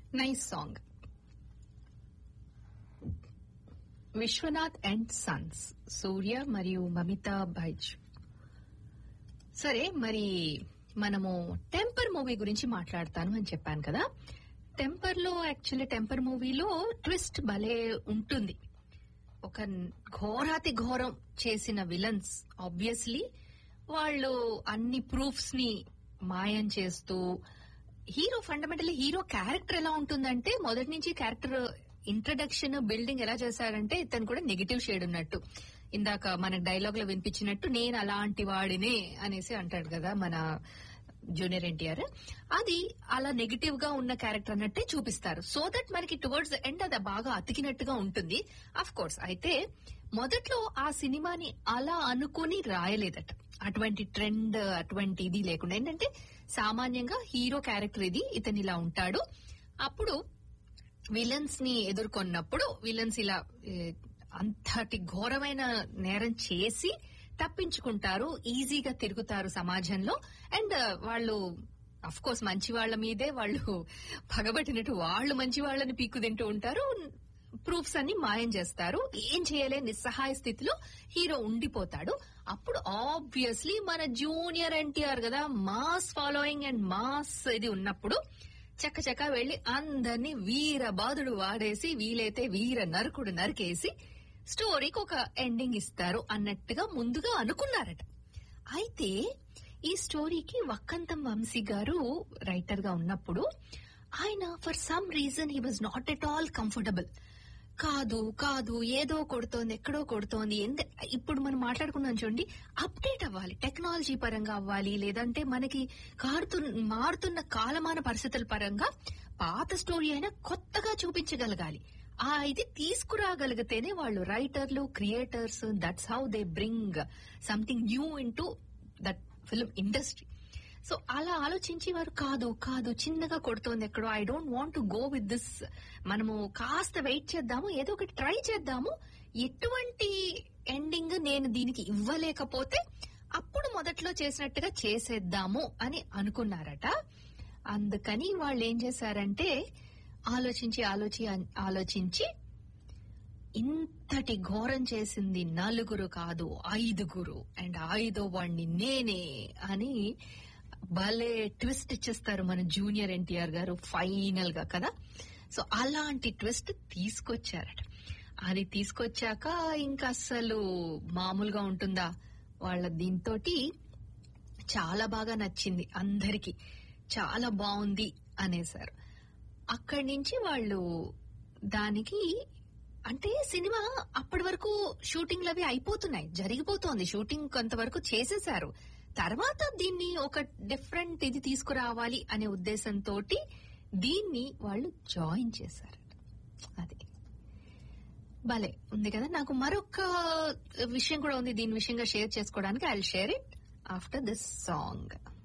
nice song Vishwanath and sons Surya మరియు Mamitha buys సరే మరి మనము టెంపర్ మూవీ గురించి మాట్లాడతాను అని చెప్పాను కదా టెంపర్ లో యాక్చువల్లీ టెంపర్ మూవీలో ట్విస్ట్ భలే ఉంటుంది ఒక ఘోరాతి ఘోరం చేసిన విలన్స్ ఆబ్వియస్లీ వాళ్ళు అన్ని ప్రూఫ్స్ ని మాయం చేస్తూ హీరో ఫండమెంటల్లీ హీరో క్యారెక్టర్ ఎలా ఉంటుందంటే మొదటి నుంచి క్యారెక్టర్ ఇంట్రడక్షన్ బిల్డింగ్ ఎలా చేశారంటే ఇతను కూడా నెగిటివ్ షేడ్ ఉన్నట్టు ఇందాక మన డైలాగ్ లో వినిపించినట్టు నేను అలాంటి వాడినే అనేసి అంటాడు కదా మన జూనియర్ ఎన్టీఆర్ అది అలా నెగిటివ్ గా ఉన్న క్యారెక్టర్ అన్నట్టే చూపిస్తారు సో దట్ మనకి టువర్డ్స్ ఎండ్ అది బాగా అతికినట్టుగా ఉంటుంది అఫ్ కోర్స్ అయితే మొదట్లో ఆ సినిమాని అలా అనుకుని రాయలేదట అటువంటి ట్రెండ్ అటువంటి ఇది లేకుండా ఏంటంటే సామాన్యంగా హీరో క్యారెక్టర్ ఇది ఇతను ఇలా ఉంటాడు అప్పుడు విలన్స్ ని ఎదుర్కొన్నప్పుడు విలన్స్ ఇలా ఏ, అంతటి ఘోరమైన నేరం చేసి తప్పించుకుంటారు ఈజీగా తిరుగుతారు సమాజంలో అండ్ వాళ్ళు అఫ్ కోర్స్ మంచి వాళ్ళ మీదే వాళ్ళు పగబట్టినట్టు వాళ్ళు మంచి వాళ్ళని పీక్కు తింటూ ఉంటారు ప్రూఫ్స్ అన్ని మాయం చేస్తారు ఏం చేయలేని నిస్సహాయ స్థితిలో హీరో ఉండిపోతాడు అప్పుడు ఆబ్వియస్లీ మన జూనియర్ ఎన్టీఆర్ కదా మాస్ ఫాలోయింగ్ అండ్ మాస్ ఇది ఉన్నప్పుడు చక్కచక్క వెళ్లి అందరినీ వీర బాధుడు వాడేసి వీలైతే వీర నరకుడు నరికేసి స్టోరీకి ఒక ఎండింగ్ ఇస్తారు అన్నట్టుగా ముందుగా అనుకున్నారట అయితే ఈ స్టోరీకి వక్కంతం వంశీ గారు రైటర్ గా ఉన్నప్పుడు ఆయన for some reason he was not at all comfortable కాదు కాదు ఏదో కొడుతోంది ఎక్కడో కొడుతోంది ఎందు ఇప్పుడు మనం మాట్లాడుకున్నాం చూడండి అప్డేట్ అవ్వాలి టెక్నాలజీ పరంగా అవ్వాలి లేదంటే మనకి కారుతు మారుతున్న కాలమాన పరిస్థితుల పరంగా పాత స్టోరీ అయినా కొత్తగా చూపించగలగాలి ఆ ఇది తీసుకురాగలిగితేనే వాళ్ళు రైటర్లు creators that's how they bring something new in that film industry so అలా ఆలోచించి వారు కాదు కాదు చిన్నగా కొడుతోంది ఎక్కడో I don't want to go with this మనము కాస్త వెయిట్ చేద్దాము ఏదో ఒకటి ట్రై చేద్దాము ఎటువంటి ఎండింగ్ నేను దీనికి ఇవ్వలేకపోతే అప్పుడు మొదట్లో చేసినట్టుగా చేసేద్దాము అని అనుకున్నారట అందుకని వాళ్ళు ఏం చేశారంటే ఆలోచించి ఆలోచి ఆలోచించి ఇంతటి ఘోరం చేసింది నలుగురు కాదు ఐదుగురు అండ్ ఐదో వాడిని నేనే అని భలే ట్విస్ట్ ఇచ్చేస్తారు మన జూనియర్ ఎన్టీఆర్ గారు ఫైనల్ గా కదా సో అలాంటి ట్విస్ట్ తీసుకొచ్చారట అది తీసుకొచ్చాక ఇంకా అస్సలు మామూలుగా ఉంటుందా వాళ్ళ దీంతో చాలా బాగా నచ్చింది అందరికి చాలా బాగుంది అనేసారు అక్కడి నుంచి వాళ్ళు దానికి అంటే సినిమా అప్పటి వరకు షూటింగ్లు అవి అయిపోతున్నాయి జరిగిపోతోంది షూటింగ్ కొంతవరకు చేసేశారు తర్వాత దీన్ని ఒక డిఫరెంట్ ఇది తీసుకురావాలి అనే ఉద్దేశంతో దీన్ని వాళ్ళు జాయిన్ చేశారు అది భలే ఉంది కదా నాకు మరొక విషయం కూడా ఉంది దీని విషయంగా షేర్ చేసుకోవడానికి I share it after this song